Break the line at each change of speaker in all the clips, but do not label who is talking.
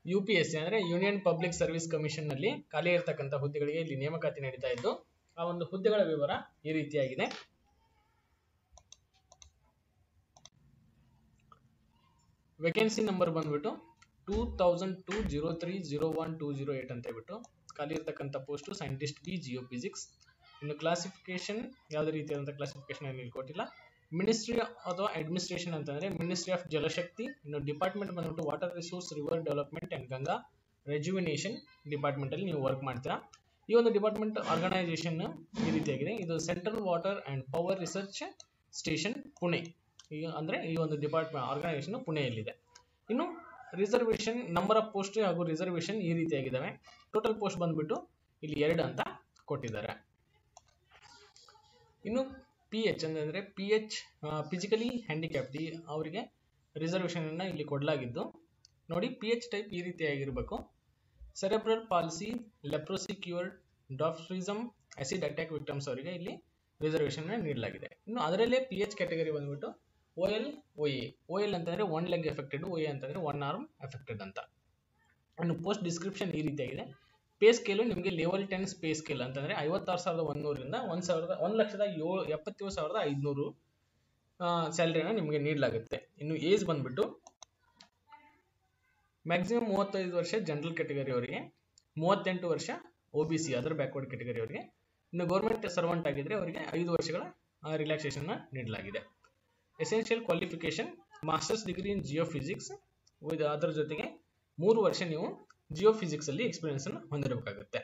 you P S C ಅಂದರೆ union public service ಕಮಿಷನ್ನಲ್ಲಿ ಖಾಲಿ ಇರತಕ್ಕಂಥ ಹುದ್ದೆಗಳಿಗೆ ಇಲ್ಲಿ ನೇಮಕಾತಿ ನಡೀತಾ ಇದ್ದು ಆ ಒಂದು ಹುದ್ದೆಗಳ ವಿವರ ಈ ರೀತಿಯಾಗಿದೆ ವೇಕೆನ್ಸಿ ನಂಬರ್ ಬಂದ್ಬಿಟ್ಟು two thousand two zero three zero one two zero eight ಅಂತ ಹೇಳ್ಬಿಟ್ಟು ಖಾಲಿ ಇರತಕ್ಕಂಥ post scientist B geophysics ಇನ್ನು ಕ್ಲಾಸಿಫಿಕೇಶನ್ ಯಾವುದೇ ರೀತಿಯಾದಂಥ ಕ್ಲಾಸಿಫಿಕೇಶನ್ ಇಲ್ಲಿ ಕೊಟ್ಟಿಲ್ಲ ಮಿನಿಸ್ಟ್ರಿ ಅಥವಾ ಅಡ್ಮಿನಿಸ್ಟ್ರೇಷನ್ ಅಂತಂದರೆ ಮಿನಿಸ್ಟ್ರಿ ಆಫ್ ಜಲಶಕ್ತಿ ಇನ್ನು ಡಿಪಾರ್ಟ್ಮೆಂಟ್ ಬಂದ್ಬಿಟ್ಟು water resource river development and Ganga rejuvenation ಡಿಪಾರ್ಟ್ಮೆಂಟಲ್ಲಿ ನೀವು ವರ್ಕ್ ಮಾಡ್ತೀರಾ ಈ ಒಂದು ಡಿಪಾರ್ಟ್ಮೆಂಟ್ ಆರ್ಗನೈಸೇಷನ್ ಈ ರೀತಿಯಾಗಿದೆ ಇದು central water and power research station Pune ಈಗ ಅಂದರೆ ಈ ಒಂದು ಡಿಪಾರ್ಟ್ಮೆಂಟ್ ಆರ್ಗನೈಸೇಷನ್ ಪುಣೆಯಲ್ಲಿದೆ ಇನ್ನು ರಿಸರ್ವೇಷನ್ ನಂಬರ್ ಆಫ್ ಪೋಸ್ಟ್ ಹಾಗೂ ರಿಸರ್ವೇಷನ್ ಈ ರೀತಿಯಾಗಿದ್ದಾವೆ ಟೋಟಲ್ ಪೋಸ್ಟ್ ಬಂದ್ಬಿಟ್ಟು ಇಲ್ಲಿ ಎರಡು ಅಂತ ಕೊಟ್ಟಿದ್ದಾರೆ ಇನ್ನು ಪಿ ಎಚ್ ಅಂದರೆ ಪಿ ಎಚ್ ಫಿಸಿಕಲಿ ಹ್ಯಾಂಡಿಕ್ಯಾಪ್ಟಿ ಅವರಿಗೆ ರಿಸರ್ವೇಷನನ್ನು ಇಲ್ಲಿ ಕೊಡಲಾಗಿದ್ದು ನೋಡಿ ಪಿ ಎಚ್ ಟೈಪ್ ಈ ರೀತಿಯಾಗಿರಬೇಕು cerebral palsy leprosy cured dwarfism acid attack victims ಅವರಿಗೆ ಇಲ್ಲಿ ರಿಸರ್ವೇಷನ್ ನೀಡಲಾಗಿದೆ ಇನ್ನು ಅದರಲ್ಲೇ ಪಿ ಎಚ್ ಕ್ಯಾಟಗರಿ ಬಂದ್ಬಿಟ್ಟು O L O A O L ಅಂತಂದರೆ one leg affected O A ಅಂತಂದರೆ ಒನ್ ಆರ್ಮ್ ಎಫೆಕ್ಟೆಡ್ ಅಂತ ಇನ್ನು ಪೋಸ್ಟ್ ಡಿಸ್ಕ್ರಿಪ್ಷನ್ ಈ ರೀತಿಯಾಗಿದೆ ಪೇ ಸ್ಕೇಲು ನಿಮಗೆ ಲೆವೆಲ್ ಟೆನ್ ಪೇ ಸ್ಕೇಲ್ ಅಂತಂದರೆ ಐವತ್ತಾರು ಸಾವಿರದ ಒಂದೂರಿಂದ ಒಂದು ಸಾವಿರದ ಒಂದು ಲಕ್ಷದ ಏಳು ಎಪ್ಪತ್ತೇಳು ಸಾವಿರದ ಐದುನೂರು ಸ್ಯಾಲ್ರಿನ ನಿಮಗೆ ನೀಡಲಾಗುತ್ತೆ ಇನ್ನು ಏಜ್ ಬಂದ್ಬಿಟ್ಟು ಮ್ಯಾಕ್ಸಿಮಮ್ ಮೂವತ್ತೈದು ವರ್ಷ ಜನರಲ್ ಕ್ಯಾಟಗರಿ ಅವರಿಗೆ ಮೂವತ್ತೆಂಟು ವರ್ಷ O B C other backward category ಅವರಿಗೆ ಇನ್ನು ಗೌರ್ಮೆಂಟ್ ಸರ್ವೆಂಟ್ ಆಗಿದ್ದರೆ ಅವರಿಗೆ ಐದು ವರ್ಷಗಳ ರಿಲ್ಯಾಕ್ಸೇಷನ್ನ ನೀಡಲಾಗಿದೆ essential qualification masters degree in geophysics ಅದರ ಜೊತೆಗೆ ಮೂರು ವರ್ಷ ನೀವು ಜಿಯೋ ಫಿಸಿಕ್ಸಲ್ಲಿ ಎಕ್ಸ್ಪೀರಿಯನ್ಸನ್ನು ಹೊಂದಿರಬೇಕಾಗುತ್ತೆ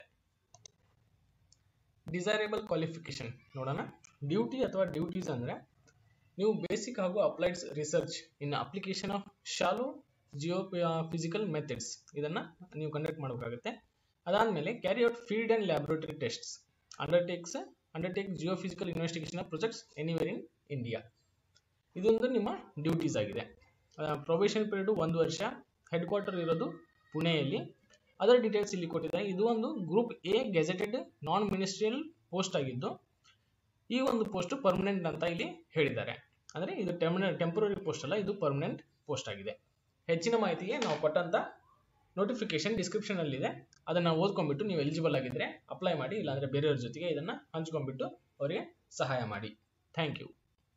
ಡಿಸೈರೇಬಲ್ ಕ್ವಾಲಿಫಿಕೇಶನ್ ನೋಡೋಣ ಡ್ಯೂಟಿ ಅಥವಾ ಡ್ಯೂಟೀಸ್ ಅಂದರೆ ನೀವು ಬೇಸಿಕ್ ಹಾಗೂ applied research in application of shallow geophysical methods ಇದನ್ನು ನೀವು ಕಂಡಕ್ಟ್ ಮಾಡಬೇಕಾಗುತ್ತೆ ಅದಾದಮೇಲೆ carry out field and laboratory tests undertakes undertake geophysical investigation projects anywhere in India ಇದೊಂದು ನಿಮ್ಮ ಡ್ಯೂಟೀಸ್ ಆಗಿದೆ ಪ್ರೊಬೇಷನ್ ಪೀರಿಯಡ್ ಒಂದು ವರ್ಷ ಹೆಡ್ ಕ್ವಾರ್ಟರ್ ಇರೋದು ಪುಣೆಯಲ್ಲಿ ಅದರ ಡೀಟೇಲ್ಸ್ ಇಲ್ಲಿ ಕೊಟ್ಟಿದ್ದಾರೆ ಇದು ಒಂದು group A gazetted non ministerial post ಆಗಿದ್ದು ಈ ಒಂದು ಪೋಸ್ಟ್ ಪರ್ಮನೆಂಟ್ ಅಂತ ಇಲ್ಲಿ ಹೇಳಿದ್ದಾರೆ ಅಂದರೆ ಇದು ಟೆಮಿನ ಟೆಂಪರರಿ ಪೋಸ್ಟ್ ಅಲ್ಲ ಇದು ಪರ್ಮನೆಂಟ್ ಪೋಸ್ಟ್ ಆಗಿದೆ ಹೆಚ್ಚಿನ ಮಾಹಿತಿಗೆ ನಾವು ಕೊಟ್ಟಂಥ ನೋಟಿಫಿಕೇಶನ್ ಡಿಸ್ಕ್ರಿಪ್ಷನಲ್ಲಿದೆ ಅದನ್ನು ಓದ್ಕೊಂಡ್ಬಿಟ್ಟು ನೀವು ಎಲಿಜಿಬಲ್ ಆಗಿದ್ದರೆ ಅಪ್ಲೈ ಮಾಡಿ ಇಲ್ಲಾಂದರೆ ಬೇರೆಯವ್ರ ಜೊತೆಗೆ ಇದನ್ನು ಹಂಚ್ಕೊಂಡ್ಬಿಟ್ಟು ಅವರಿಗೆ ಸಹಾಯ ಮಾಡಿ ಥ್ಯಾಂಕ್ ಯು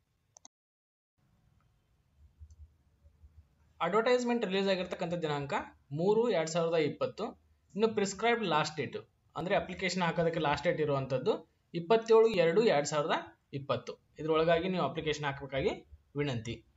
ಅಡ್ವರ್ಟೈಸ್ಮೆಂಟ್ ರಿಲೀಸ್ ಆಗಿರ್ತಕ್ಕಂಥ ದಿನಾಂಕ ಮೂರು ಎರಡು ಸಾವಿರದ ಇಪ್ಪತ್ತು ಇನ್ನು ಪ್ರಿಸ್ಕ್ರೈಬ್ಡ್ ಲಾಸ್ಟ್ ಡೇಟು ಅಂದರೆ ಅಪ್ಲಿಕೇಶನ್ ಹಾಕೋದಕ್ಕೆ ಲಾಸ್ಟ್ ಡೇಟ್ ಇರುವಂಥದ್ದು ಇಪ್ಪತ್ತೇಳು ಎರಡು ಎರಡು ಸಾವಿರದ ಇಪ್ಪತ್ತು ಇದರೊಳಗಾಗಿ ನೀವು ಅಪ್ಲಿಕೇಶನ್ ಹಾಕಬೇಕಾಗಿ ವಿನಂತಿ